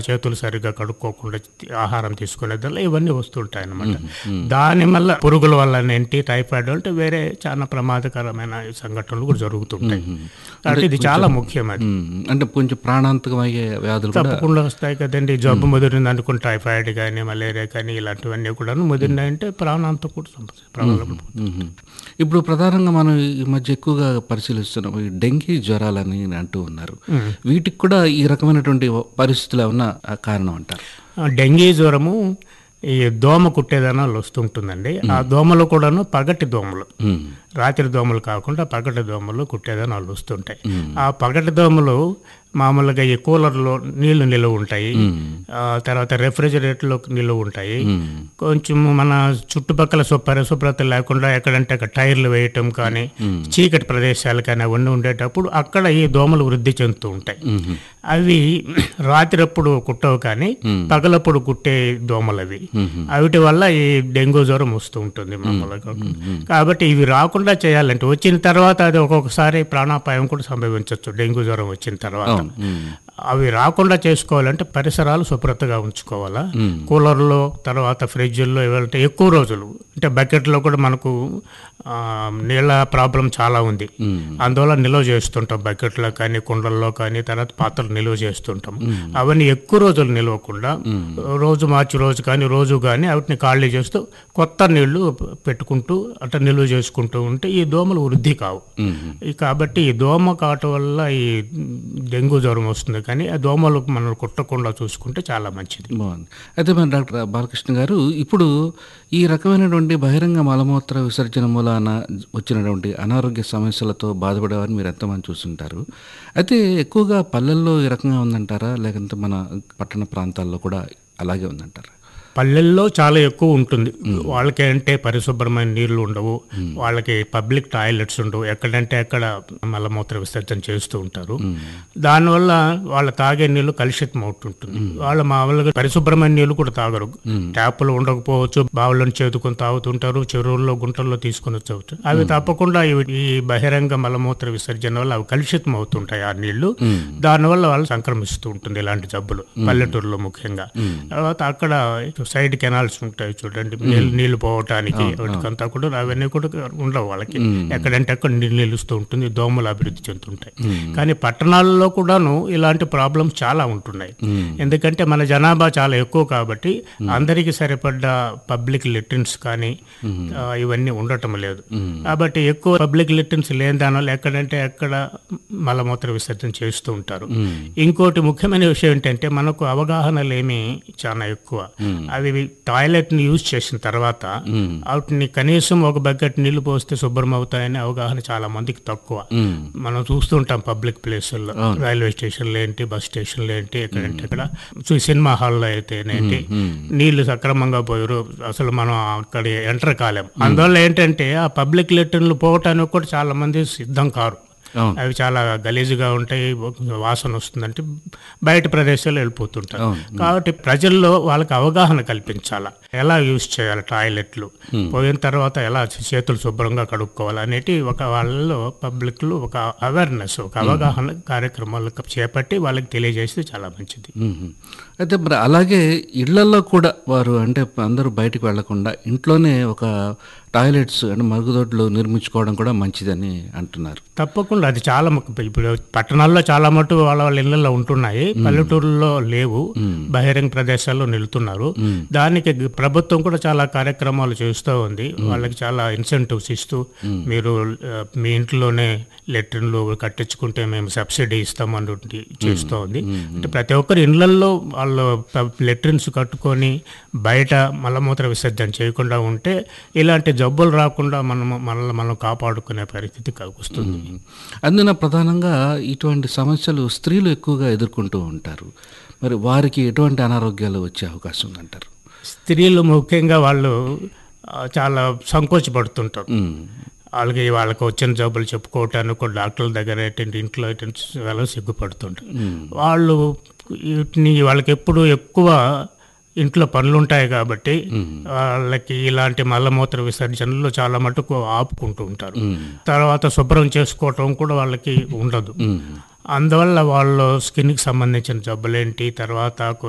చేతులు సరిగ్గా కడుక్కోకుండా ఆహారం తీసుకునేది వల్ల ఇవన్నీ వస్తుంటాయి అన్నమాట దాని వల్ల పురుగుల వల్ల ఏంటి టైఫాయిడ్ అంటే వేరే చాలా ప్రమాదకరమైన సంఘటనలు కూడా జరుగుతుంటాయి కాబట్టి ఇది చాలా ముఖ్యం అది ఉమ్, అంటే కొంచెం ప్రాణాంతకమయ్యే వ్యాధులు కూడా తప్పకుండా వస్తాయి కదండి జబ్బు ముదిరింది అనుకుని టైఫాయిడ్ కానీ మలేరియా కానీ ఇలాంటివన్నీ కూడా ముదిరినాయంటే ప్రాణాంతం కూడా సమస్య ప్రబలం మ్మ్. ఇప్పుడు ప్రధానంగా మనం ఈ మధ్య ఎక్కువగా పరిశీలిస్తున్నాం ఈ డెంగీ జ్వరాలని అంటూ ఉన్నారు వీటికి కూడా ఈ రకమైనటువంటి పరిస్థితులు ఏమన్నా ఆ కారణం అంటారు ఆ డెంగీ జ్వరము ఈ దోమ కుట్టేదనాలు వస్తుంటుందండి ఆ దోమలు కూడాను పగటి దోమలు మ్మ్. రాత్రి దోమలు కాకుండా పగటి దోమలు కుట్టేదనాలు వస్తుంటాయి ఆ పగటి దోమలు మామూలుగా ఈ కూలర్లో నీళ్లు నిలువ ఉంటాయి ఆ తర్వాత రెఫ్రిజిరేటర్లో నిలువ ఉంటాయి కొంచెం మన చుట్టుపక్కల శు- పరిశుభ్రత లేకుండా ఎక్కడంటే అక్కడ టైర్లు వేయటం కానీ చీకటి ప్రదేశాలు కానీ అవన్నీ ఉండేటప్పుడు అక్కడ ఈ దోమలు వృద్ధి చెందుతూ ఉంటాయి అవి రాత్రప్పుడు కుట్టవు కానీ పగలప్పుడు కుట్టే దోమలు అవి అవిటి వల్ల ఈ డెంగ్యూ జ్వరం వస్తూ ఉంటుంది మామూలుగా కాబట్టి ఇవి రాకుండా చేయాలంటే వచ్చిన తర్వాత అది ఒక్కొక్కసారి ప్రాణాపాయం కూడా సంభవించవచ్చు డెంగ్యూ జ్వరం వచ్చిన తర్వాత అవి రాకుండా చేసుకోవాలంటే పరిసరాలు శుభ్రతగా ఉంచుకోవాలా కూలర్లో తర్వాత ఫ్రిడ్జ్లో ఇవాళ ఎక్కువ రోజులు అంటే బకెట్లో కూడా మనకు ఆ, నీళ్ళ ప్రాబ్లం చాలా ఉంది అందువల్ల నిల్వ చేస్తుంటాం బకెట్లో కానీ కుండల్లో కానీ తర్వాత పాత్రలు నిల్వ చేస్తుంటాం అవన్నీ ఎక్కువ రోజులు నిలవకుండా రోజు మార్చి రోజు కానీ రోజు కానీ వాటిని ఖాళీ చేస్తూ కొత్త నీళ్లు పెట్టుకుంటూ అట్లా నిల్వ చేసుకుంటూ ఉంటే ఈ దోమలు వృద్ధి కావు ఈ కాబట్టి ఈ దోమ కాటు వల్ల ఈ డెంగ్యూ జ్వరం వస్తుంది కానీ ఆ దోమలు మనం కుట్టకుండా చూసుకుంటే చాలా మంచిది బాగుంది అయితే మరి డాక్టర్ బాలకృష్ణ గారు ఇప్పుడు ఈ రకమైనటువంటి బహిరంగ మలమూత్ర విసర్జన మూలాన వచ్చినటువంటి అనారోగ్య సమస్యలతో బాధపడేవారిని మీరు ఎంతమంది చూస్తుంటారు అయితే ఎక్కువగా పల్లెల్లో ఈ రకంగా ఉందంటారా లేకుంటే మన పట్టణ ప్రాంతాల్లో కూడా అలాగే ఉందంటారా పల్లెల్లో చాలా ఎక్కువ ఉంటుంది వాళ్ళకి అంటే పరిశుభ్రమైన నీళ్లు ఉండవు వాళ్ళకి పబ్లిక్ టాయిలెట్స్ ఉండవు ఎక్కడంటే అక్కడ మలమూత్ర విసర్జన చేస్తూ ఉంటారు దానివల్ల వాళ్ళ తాగే నీళ్లు కలుషితం అవుతుంటుంది వాళ్ళ మామూలుగా పరిశుభ్రమైన నీళ్లు కూడా తాగరు ట్యాపులు ఉండకపోవచ్చు బావులను చేదుకొని తాగుతుంటారు చెరువుల్లో గుంటల్లో తీసుకొని వచ్చవచ్చు అవి తప్పకుండా ఇవి- ఈ బహిరంగ మలమూత్ర విసర్జన వల్ల అవి కలుషితం అవుతుంటాయి ఆ నీళ్లు దానివల్ల వాళ్ళు సంక్రమిస్తూ ఉంటుంది ఇలాంటి జబ్బులు పల్లెటూరులో ముఖ్యంగా తర్వాత అక్కడ సైడ్ కెనాల్స్ ఉంటాయి చూడండి నీళ్ళు నీళ్లు పోవటానికి వాటికంతా కూడా అవన్నీ కూడా ఉండవు వాళ్ళకి ఎక్కడంటే అక్కడ నీళ్ళు నిలుస్తూ ఉంటుంది దోమలు అభివృద్ధి చెందుతుంటాయి కానీ పట్టణాల్లో కూడాను ఇలాంటి ప్రాబ్లమ్స్ చాలా ఉంటున్నాయి ఎందుకంటే మన జనాభా చాలా ఎక్కువ కాబట్టి అందరికీ సరిపడ్డ పబ్లిక్ లెట్రిన్స్ కానీ ఆ, ఇవన్నీ ఉండటం లేదు కాబట్టి ఎక్కువ పబ్లిక్ లెట్రిన్స్ లేని దానివల్ల ఎక్కడంటే ఎక్కడ మలమూత్ర విసర్జన చేస్తూ ఉంటారు ఇంకోటి ముఖ్యమైన విషయం ఏంటంటే మనకు అవగాహన లేమి చాలా ఎక్కువ అవి టాయిలెట్ ని యూజ్ చేసిన తర్వాత వాటిని కనీసం ఒక బకెట్ నీళ్లు పోస్తే శుభ్రం అవుతాయని అవగాహన చాలా మందికి తక్కువ మనం చూస్తుంటాం పబ్లిక్ ప్లేసుల్లో రైల్వే స్టేషన్లు ఏంటి బస్ స్టేషన్లు ఏంటి ఎక్కడంటే ఇక్కడ సో ఈ సినిమా హాల్లో అయితేనేంటి నీళ్లు సక్రమంగా పోయారు అసలు మనం అక్కడ ఎంటర్ కాలేం అందువల్ల ఏంటంటే ఆ పబ్లిక్ లెటర్లు పోవటానికి కూడా చాలా మంది సిద్ధం కారు అవును. అవి చాలా గలీజుగా ఉంటాయి వాసన వస్తుందంటే బయట ప్రదేశాలు వెళ్ళిపోతుంటారు కాబట్టి ప్రజల్లో వాళ్ళకి అవగాహన కల్పించాలా ఎలా యూజ్ చేయాలి టాయిలెట్లు పోయిన తర్వాత ఎలా చేతులు శుభ్రంగా కడుక్కోవాలి అనేటి ఒక వాళ్ళలో పబ్లిక్లో ఒక అవేర్నెస్ ఒక అవగాహన కార్యక్రమాలు చేపట్టి వాళ్ళకి తెలియజేస్తే చాలా మంచిది మ్మ్. అయితే మరి అలాగే ఇళ్లలో కూడా వారు అంటే అందరూ బయటికి వెళ్లకుండా ఇంట్లోనే ఒక టాయిలెట్స్ అంటే మరుగుదొడ్లు నిర్మించుకోవడం కూడా మంచిదని అంటున్నారు తప్పకుండా అది చాలా ముఖ్యం ఇప్పుడు పట్టణాల్లో చాలా మటు వాళ్ళ వాళ్ళ ఇళ్లలో ఉంటున్నాయి పల్లెటూరులో లేవు బహిరంగ ప్రదేశాల్లో నిలుతున్నారు దానికి గ- ప్రభుత్వం కూడా చాలా కార్యక్రమాలు చేస్తూ ఉంది వాళ్ళకి చాలా ఇన్సెంటివ్స్ ఇస్తూ మీరు ఆ, మీ ఇంట్లోనే లెట్రిన్లు కట్టించుకుంటే మేము సబ్సిడీ ఇస్తాం అన్నట్టు చేస్తూ ఉంది అంటే ప్రతి ఒక్కరి ఇళ్లల్లో వాళ్ళు లెట్రిన్స్ కట్టుకొని బయట మలమూత్ర విసర్జన చేయకుండా ఉంటే ఇలాంటి జబ్బులు రాకుండా మనం మనల్ని మనం కాపాడుకునే పరిస్థితి క- వస్తుంది అందున ప్రధానంగా ఇటువంటి సమస్యలు స్త్రీలు ఎక్కువగా ఎదుర్కొంటూ ఉంటారు మరి వారికి ఎటువంటి అనారోగ్యాలు వచ్చే అవకాశం ఉందంటారు స్త్రీలు ముఖ్యంగా వాళ్ళు ఆ, చాలా సంకోచపడుతుంటారు మ్మ్. వాళ్ళకి వాళ్ళకి వచ్చిన జబ్బులు చెప్పుకోవటానికి కూడా డాక్టర్ల దగ్గర ఏంటంటే ఇంట్లో ఏంటంటే వాళ్ళు సిగ్గుపడుతుంటారు వాళ్ళు వీటిని వాళ్ళకి ఎప్పుడు ఎక్కువ ఇంట్లో పనులు ఉంటాయి కాబట్టి వాళ్ళకి ఇలాంటి మలమూత్ర విసర్జనలు చాలా మటుకు ఆపుకుంటూ ఉంటారు తర్వాత శుభ్రం చేసుకోవటం కూడా వాళ్ళకి ఉండదు అందువల్ల వాళ్ళు స్కిన్కి సంబంధించిన జబ్బులేంటి తర్వాత